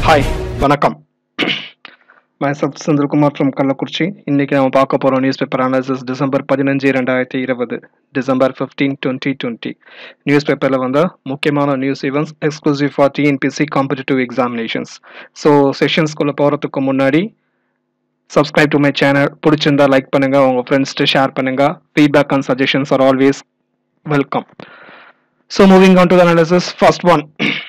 Hi வணக்கம் myself Senthilkumar from Kallakurichi இன்னைக்கு நம்ம பார்க்க போகிறோம் நியூஸ் பேப்பர் அனாலிசிஸ் டிசம்பர் பதினஞ்சு ரெண்டாயிரத்தி இருபது December fifteen twenty twenty news பேப்பரில் வந்து முக்கியமான news events exclusive for TNPSC competitive examinations so செஷன்ஸ்குள்ளே போகிறதுக்கு முன்னாடி சப்ஸ்கிரைப் டு மை சேனல் பிடிச்சிருந்தா லைக் பண்ணுங்க உங்க ஃப்ரெண்ட்ஸ்ட்டு ஷேர் பண்ணுங்க feedback and suggestions are always welcome so moving on to the analysis first one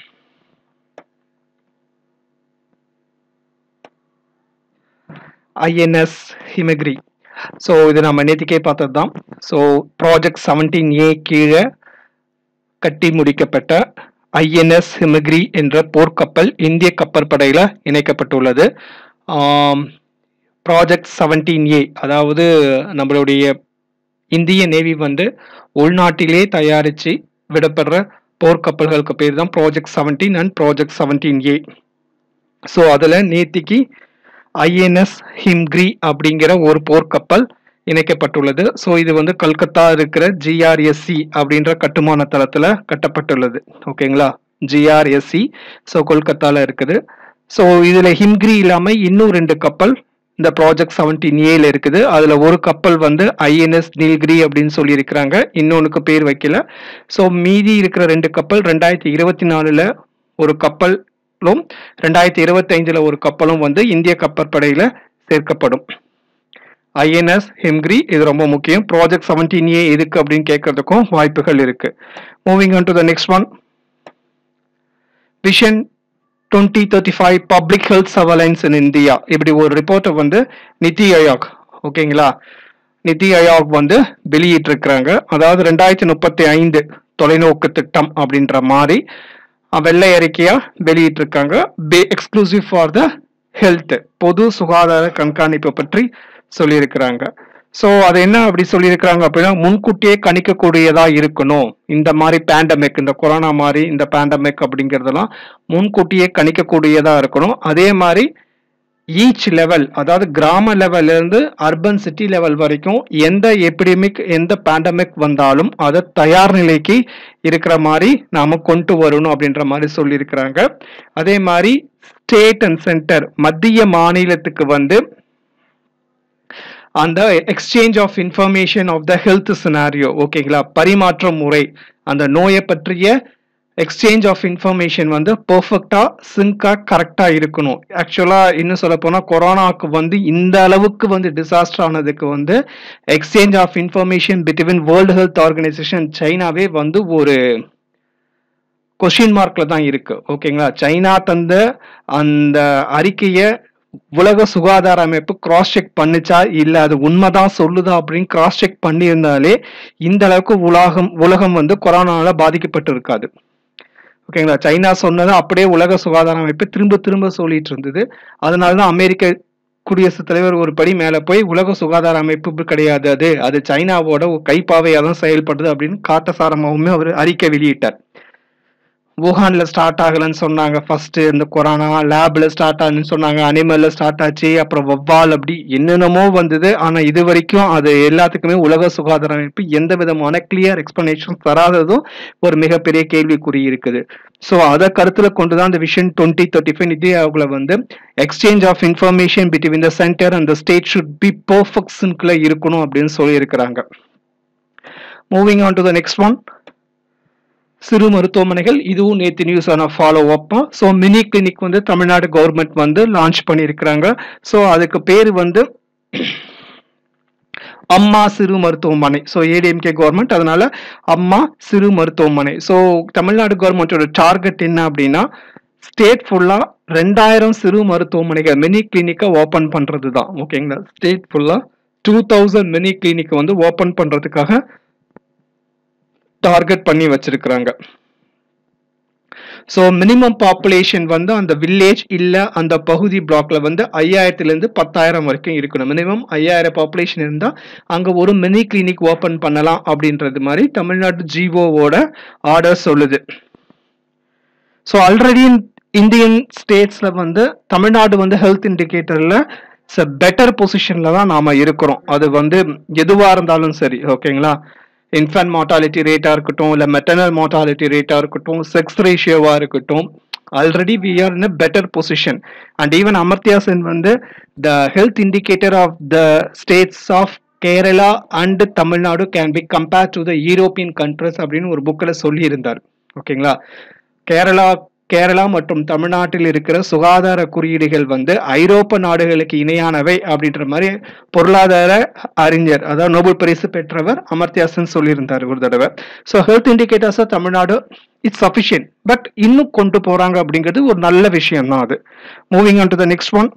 INS Himagiri so இது நம்ம நேற்றுக்கே பார்த்தது தான் ஸோ ப்ராஜெக்ட் செவன்டீன் ஏ கீழே கட்டி முடிக்கப்பட்ட ஐஎன்எஸ் ஹிமகிரி என்ற போர்க்கப்பல் இந்திய கப்பற்படையில் இணைக்கப்பட்டுள்ளது ப்ராஜெக்ட் செவன்டீன் ஏ அதாவது நம்மளுடைய இந்திய நேவி வந்து உள்நாட்டிலே தயாரித்து விடப்படுற போர்க்கப்பல்களுக்கு பேர் தான் project seventeen and project seventeen A so அதில் நேத்திக்கு ஐஎன்எஸ் ஹிம்கிரி அப்படிங்கிற ஒரு போர்க்கப்பல் இணைக்கப்பட்டுள்ளது ஸோ இது வந்து கல்கத்தா இருக்கிற ஜிஆர்எஸ்சி அப்படின்ற கட்டுமான தளத்தில் கட்டப்பட்டுள்ளது ஓகேங்களா ஜிஆர்எஸ்சி ஸோ கொல்கத்தாவில் இருக்குது ஸோ இதில் ஹிம்கிரி இல்லாமல் இன்னும் ரெண்டு கப்பல் இந்த ப்ராஜெக்ட் செவன்டீன் ஏல இருக்குது அதில் ஒரு கப்பல் வந்து ஐஎன்எஸ் நீல்கிரி அப்படின்னு சொல்லியிருக்கிறாங்க இன்னொன்றுக்கு பேர் வைக்கல ஸோ மீதி இருக்கிற ரெண்டு கப்பல் ரெண்டாயிரத்தி இருபத்தி நாலில் ஒரு கப்பலும் ரெண்டாயிரத்தி இருபத்தைந்தில் ஒரு கப்பலும் வந்து இந்திய கப்பற்படையில் சேர்க்கப்படும் ஐஎன்எஸ் ஹிம்கிரி இது ரொம்ப முக்கியம் ப்ராஜெக்ட் செவன்டீன் ஏ எதுக்கு அப்படின்னு கேட்கறதுக்கும் வாய்ப்புகள் இருக்கு moving on to the next one vision twenty thirty five public health surveillance in India இப்படி ஒரு ரிப்போர்ட்டை வந்து நிதி ஆயோக் ஓகேங்களா நிதி ஆயோக் வந்து வெளியிட்டிருக்கிறாங்க அதாவது ரெண்டாயிரத்தி முப்பத்தி ஐந்து தொலைநோக்கு திட்டம் அப்படின்ற மாதிரி வெள்ளை அறிக்கையா வெளியிட்டிருக்காங்க பே எக்ஸ்க்ளூசிவ் ஃபார் த ஹெல்த் பொது சுகாதார கண்காணிப்பு பற்றி சொல்லியிருக்கிறாங்க ஸோ அது என்ன அப்படி சொல்லியிருக்கிறாங்க அப்படின்னா முன்கூட்டியே கணிக்கக்கூடியதா இருக்கணும் இந்த மாதிரி பேண்டமிக் இந்த கொரோனா மாதிரி இந்த பேண்டமிக் அப்படிங்கிறதெல்லாம் முன்கூட்டியே கணிக்கக்கூடியதா இருக்கணும் அதே மாதிரி ஈச் லெவல் அதாவது கிராம லெவல்ல இருந்து அர்பன் சிட்டி லெவல் வரைக்கும் எந்த எபிடமிக் எந்த பேண்டமிக் வந்தாலும் அதை தயார் நிலைக்கு இருக்கிற மாதிரி நாம கொண்டு வரணும் அப்படின்ற மாதிரி சொல்லியிருக்கிறாங்க அதே மாதிரி ஸ்டேட் அண்ட் சென்டர் மத்திய மாநிலத்துக்கு வந்து அந்த exchange of information of the health scenario ஓகேங்களா பரிமாற்ற முறை அந்த நோயை பற்றிய எக்ஸ்சேஞ்ச் ஆஃப் இன்ஃபர்மேஷன் வந்து பர்ஃபெக்டா சிங்கா கரெக்டா இருக்கணும் ஆக்சுவலா இன்னும் சொல்ல போனா கொரோனாக்கு வந்து இந்த அளவுக்கு வந்து டிசாஸ்டர் ஆனதுக்கு வந்து exchange of information between World Health Organization சைனாவே வந்து ஒரு கொஷின் மார்க்ல தான் இருக்கு ஓகேங்களா சைனா தந்த அந்த அறிக்கையை உலக சுகாதார அமைப்பு கிராஸ் செக் பண்ணுச்சா இல்ல அது உண்மைதான் சொல்லுதா அப்படின்னு கிராஸ் செக் பண்ணியிருந்தாலே இந்த அளவுக்கு உலகம் உலகம் வந்து கொரோனால பாதிக்கப்பட்டு இருக்காது ஓகேங்களா சைனா சொன்னதை அப்படியே உலக சுகாதார அமைப்பு திரும்ப திரும்ப சொல்லிட்டு இருந்தது அதனாலதான் அமெரிக்க குடியரசுத் தலைவர் ஒரு படி மேல போய் உலக சுகாதார அமைப்பு கிடையாது அது அது சைனாவோட கைப்பாவையா தான் செயல்படுது அப்படின்னு காட்டசாரமாவுமே அவர் அறிக்கை வெளியிட்டார் wuhanல ஸ்டார்ட் ஆகலன்னு சொன்னாங்க ஃபர்ஸ்ட் இந்த கொரோனா லேப்ல ஸ்டார்ட் ஆகுதுன்னு சொன்னாங்க அனிமல்ல ஸ்டார்ட் ஆச்சு அப்புறம் வவ்வால் அப்படி என்னென்னமோ வந்தது ஆனா இது வரைக்கும் அது எல்லாத்துக்குமே உலக சுகாதார அமைப்பு எந்த விதமான கிளியர் எக்ஸ்பிளனேஷன் தராததும் ஒரு மிகப்பெரிய கேள்விக்குறி இருக்குது ஸோ அதை கருத்துல கொண்டுதான் இந்த vision twenty thirty five NITI ஆயோக்ல வந்து exchange of information between the centre and the state should be perfect சிங்க்ல இருக்கணும் அப்படின்னு சொல்லியிருக்கிறாங்க moving on to the next one சிறு மருத்துவமனைகள் இதுவும் நேற்று நியூஸ் ஆன follow up so mini clinic வந்து தமிழ்நாடு கவர்மெண்ட் வந்து லான்ச் பண்ணியிருக்கிறாங்க ஸோ அதுக்கு பேர் வந்து அம்மா சிறு மருத்துவமனை ஸோ ஏடிஎம்கே கவர்மெண்ட் அதனால அம்மா சிறு மருத்துவமனை ஸோ தமிழ்நாடு கவர்மெண்டோட டார்கெட் என்ன அப்படின்னா ஸ்டேட் ஃபுல்லா ரெண்டாயிரம் சிறு மருத்துவமனைகள் மினி கிளினிக்கை ஓப்பன் பண்றது தான் ஓகேங்களா ஸ்டேட் ஃபுல்லா டூ தௌசண்ட் மினி கிளினிக் வந்து ஓப்பன் பண்றதுக்காக டார்கெட் பண்ணி வச்சிருக்கிறாங்க ஸோ மினிமம் பாப்புலேஷன் வந்து அந்த வில்லேஜ் இல்லை அந்த பகுதி பிளாக்ல வந்து ஐயாயிரத்துலேருந்து பத்தாயிரம் வரைக்கும் இருக்கணும் மினிமம் ஐயாயிரம் பாப்புலேஷன் இருந்தால் அங்கே ஒரு மினி கிளினிக் ஓப்பன் பண்ணலாம் அப்படின்றது மாதிரி தமிழ்நாடு ஜிஓவோட ஆர்டர் சொல்லுது ஸோ ஆல்ரெடி இந்தியன் ஸ்டேட்ஸில் வந்து தமிழ்நாடு வந்து ஹெல்த் இண்டிகேட்டரில் பெட்டர் பொசிஷனில் தான் நாம் இருக்கிறோம் அது வந்து எதுவாக இருந்தாலும் சரி ஓகேங்களா இன்ஃபன்ட் மார்டாலிட்டி ரேட்டாக இருக்கட்டும் இல்லை மெட்டர்னல் மார்டாலிட்டி ரேட்டாக இருக்கட்டும் செக்ஸ் ரேஷியோவாக இருக்கட்டும் already we are in a better position and even Amartya Sen வந்து the health indicator of the states of Kerala and Tamil Nadu can be compare to the European countries அப்படின்னு ஒரு புக்கில் சொல்லியிருந்தார் ஓகேங்களா கேரளா கேரளா மற்றும் தமிழ்நாட்டில் இருக்கிற சுகாதார குறியீடுகள் வந்து ஐரோப்பா நாடுகளுக்கு இணையானவை அப்படின்ற மாதிரி பொருளாதார அறிஞர் அதாவது நோபல் பரிசு பெற்றவர் அமர்த்தியாசன் சொல்லியிருந்தார் ஒரு தடவை ஸோ ஹெல்த் இண்டிகேட்டர்ஸாக தமிழ்நாடு இட்ஸ் சஃபிஷியன்ட் பட் இன்னும் கொண்டு போறாங்க அப்படிங்கிறது ஒரு நல்ல விஷயம் தான் அது moving on to the next one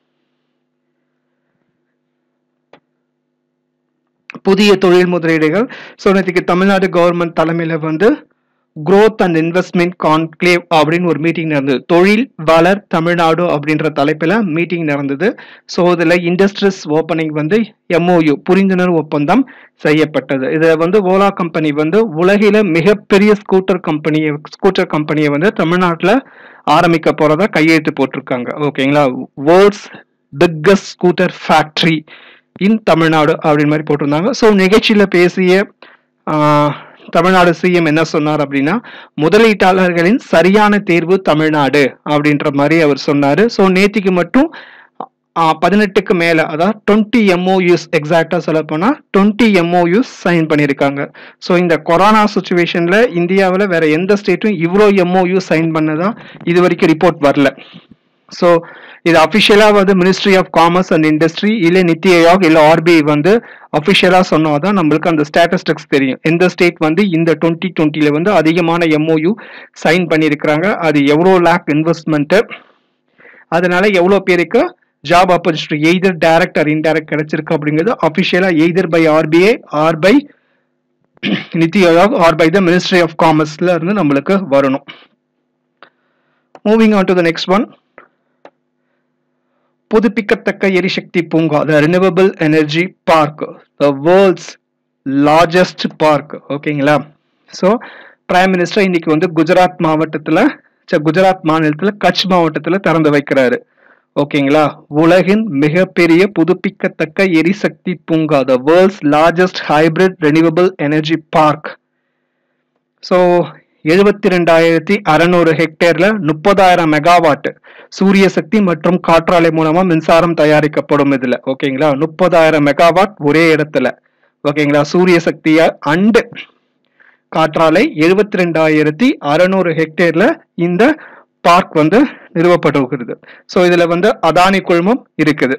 புதிய தொழில் முதலீடுகள் ஸோ நேற்றுக்கு தமிழ்நாடு கவர்மெண்ட் தலைமையில் வந்து growth அண்ட் இன்வெஸ்ட்மெண்ட் கான்க்ளேவ் அப்படின்னு ஒரு மீட்டிங் நடந்தது தொழில் வளர் தமிழ்நாடு அப்படின்ற தலைப்பில் மீட்டிங் நடந்தது ஸோ இதில் இண்டஸ்ட்ரீஸ் ஓப்பனிங் வந்து எம்ஓயு புரிந்துணர்வு ஒப்பந்தம் செய்யப்பட்டது இதை வந்து ஓலா கம்பெனி வந்து உலகில மிகப்பெரிய ஸ்கூட்டர் கம்பெனியை ஸ்கூட்டர் கம்பெனியை வந்து தமிழ்நாட்டில் ஆரம்பிக்க போறதா கையெழுத்து போட்டிருக்காங்க ஓகேங்களா world's biggest scooter factory in Tamil Nadu அப்படின்னு மாதிரி போட்டிருந்தாங்க ஸோ நிகழ்ச்சியில் பேசிய ஆஹ், தமிழ்நாடு சிஎம் என்ன சொன்னார் அப்படின்னா முதலீட்டாளர்களின் சரியான தேர்வு தமிழ்நாடு அப்படின்ற மாதிரி அவர் சொன்னாரு ஸோ நேத்திக்கு மட்டும் ஆஹ், பதினெட்டுக்கு மேல அதாவது டுவெண்ட்டி எம்ஓயூஸ் எக்ஸாக்டா சொல்ல போனா டுவெண்ட்டி எம்ஓயூஸ் சைன் பண்ணியிருக்காங்க ஸோ இந்த கொரோனா சுச்சுவேஷன்ல இந்தியாவில் வேற எந்த ஸ்டேட்டும் இவ்வளோ எம்ஓயூ சைன் பண்ணதா இது வரைக்கும் ரிப்போர்ட் வரல ஸோ இது அஃபிஷியலாக வந்து ministry of commerce and industry இல்லை நித்தி ஆயோக் இல்லை ஆர்பிஐ வந்து அஃபிஷியலாக சொன்னாதான் நம்மளுக்கு அந்த ஸ்டாட்டிஸ்டிக்ஸ் தெரியும் எந்த ஸ்டேட் வந்து இந்த டுவெண்ட்டி டுவெண்ட்டில வந்து அதிகமான எம்ஓயு சைன் பண்ணியிருக்கிறாங்க அது எவ்வளோ லேக் இன்வெஸ்ட்மெண்ட்டு அதனால எவ்வளோ பேருக்கு job opportunity either direct or indirect கிடைச்சிருக்கு அப்படிங்கிறது அஃபிஷியலாக either by RBI or by NITI Aayog or by the ministry of காமர்ஸ்ல இருந்து நம்மளுக்கு வரணும் moving on to the next one புதுப்பிக்கத்தக்க எரிசக்தி பூங்கா the renewable energy park the world's largest park ஓகேங்களா ஸோ பிரைம் மினிஸ்டர் இன்னைக்கு வந்து குஜராத் மாவட்டத்தில் குஜராத் மாநிலத்தில் கட்ச் மாவட்டத்தில் திறந்து வைக்கிறாரு ஓகேங்களா உலகின் மிகப்பெரிய புதுப்பிக்கத்தக்க எரிசக்தி பூங்கா the world's largest hybrid renewable energy park so எழுபத்தி ரெண்டாயிரத்தி அறநூறு ஹெக்டேர்ல முப்பதாயிரம் மெகாவாட் சூரிய சக்தி மற்றும் காற்றாலை மூலமா மின்சாரம் தயாரிக்கப்படும் இதுல ஓகேங்களா முப்பதாயிரம் மெகாவாட் ஒரே இடத்துல ஓகேங்களா சூரிய சக்திய அண்டு காற்றாலை எழுபத்தி ரெண்டாயிரத்தி அறநூறு ஹெக்டேர்ல இந்த பார்க் வந்து நிறுவப்பட்டிருக்கிறது ஸோ இதுல வந்து அதானி குழுமம் இருக்குது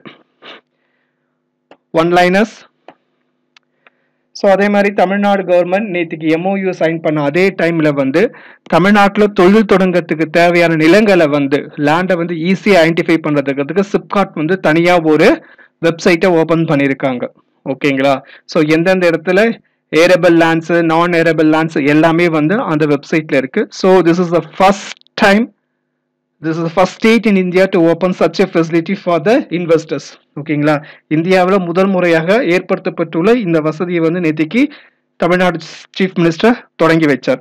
ஒன் லைனர்ஸ் ஸோ அதே மாதிரி தமிழ்நாடு கவர்மெண்ட் நேற்றுக்கு எம்ஓயு சைன் பண்ண அதே டைம்ல வந்து தமிழ்நாட்டில் தொழில் தொடங்கறதுக்கு தேவையான நிலங்களை வந்து லேண்டை வந்து ஈஸியாக ஐடென்டிஃபை பண்ணுறதுக்கு சிப்காட் வந்து தனியாக ஒரு வெப்சைட்டை ஓப்பன் பண்ணியிருக்காங்க ஓகேங்களா ஸோ எந்தெந்த இடத்துல ஏரபிள் லேண்ட்ஸ் நான் ஏரபிள் லேண்ட்ஸ் எல்லாமே வந்து அந்த வெப்சைட்ல இருக்கு so this is the first time this is first state in India to open such a facility for the investors ஓகேங்களா இந்தியாவில் முதல் முறையாக ஏற்படுத்தப்பட்டுள்ள இந்த வசதியை வந்து நேற்றுக்கு தமிழ்நாடு சீஃப் மினிஸ்டர் தொடங்கி வச்சார்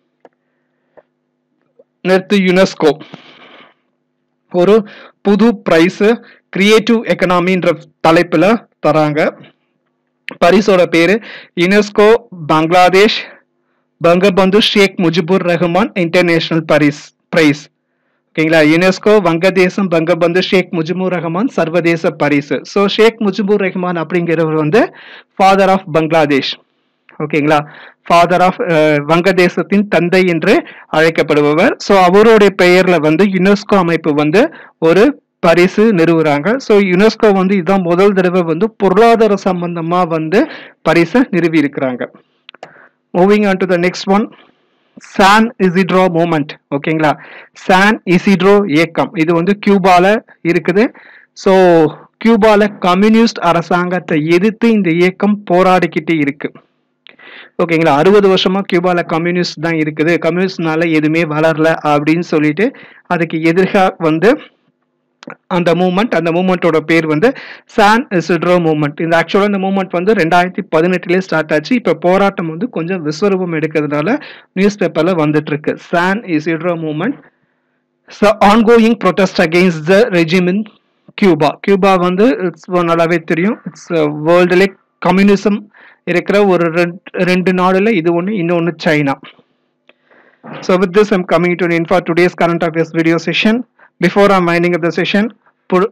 நேற்று யுனெஸ்கோ ஒரு புது பிரைஸ் கிரியேட்டிவ் எக்கனாமின்ற தலைப்புல தராங்க பரிசோட பேரு யுனெஸ்கோ பங்களாதேஷ் பங்கபந்து ஷேக் முஜிபுர் ரஹ்மான் இன்டர்நேஷனல் பரிஸ் பிரைஸ் ஓகேங்களா யுனெஸ்கோ வங்கதேசம் பங்கபந்து ஷேக் முஜிபுர் ரஹ்மான் சர்வதேச பரிசு ஸோ ஷேக் முஜிபுர் ரஹ்மான் அப்படிங்கிறவர் வந்து ஃபாதர் ஆஃப் பங்களாதேஷ் ஓகேங்களா ஃபாதர் ஆஃப் வங்கதேசத்தின் தந்தை என்று அழைக்கப்படுபவர் ஸோ அவருடைய பெயர்ல வந்து யுனெஸ்கோ அமைப்பு வந்து ஒரு பரிசு நிறுவுறாங்க ஸோ யுனெஸ்கோ வந்து இதுதான் முதல் தடவை வந்து பொருளாதார சம்பந்தமா வந்து பரிசை நிறுவி இருக்கிறாங்க moving on to the next one San Isidro movement ஓகேங்களா சான் இசிட்ரோ இயக்கம் இது வந்து கியூபால இருக்குது ஸோ கியூபால கம்யூனிஸ்ட் அரசாங்கத்தை எதிர்த்து இந்த இயக்கம் போராடிக்கிட்டு இருக்கு ஓகேங்களா அறுபது வருஷமா கியூபால கம்யூனிஸ்ட் தான் இருக்குது கம்யூனிஸ்ட்னால எதுவுமே வளரல அப்படின்னு சொல்லிட்டு அதுக்கு எதிராக வந்து அந்த மூமெண்ட் அந்த மூமெண்ட்டோட பேர் வந்து சான் இசிட்ரோ மூமெண்ட் இந்த ஆக்சுவலாக இந்த மூமெண்ட் வந்து ரெண்டாயிரத்தி பதினெட்டுலேயே ஸ்டார்ட் ஆச்சு இப்போ போராட்டம் வந்து கொஞ்சம் விஸ்வரூபம் எடுக்கிறதுனால நியூஸ் பேப்பரில் வந்துட்டு இருக்கு San Isidro movement ongoing protest against the regime in Cuba Cuba வந்து இட்ஸ் நல்லாவே தெரியும் இட்ஸ் வேர்ல்டுலே கம்யூனிசம் இருக்கிற ஒரு ரெண்டு ரெண்டு நாடுல இது ஒன்று இன்னொன்று China So with this, I'm coming to an end for today's current affairs video session. Before I'm winding up the session, put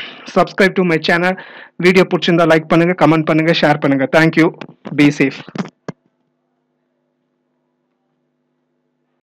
subscribe to my channel. Video பிடிச்சிருந்தா லைக் பண்ணுங்க கமெண்ட் பண்ணுங்க ஷேர் பண்ணுங்க தேங்க்யூ பி சேஃப்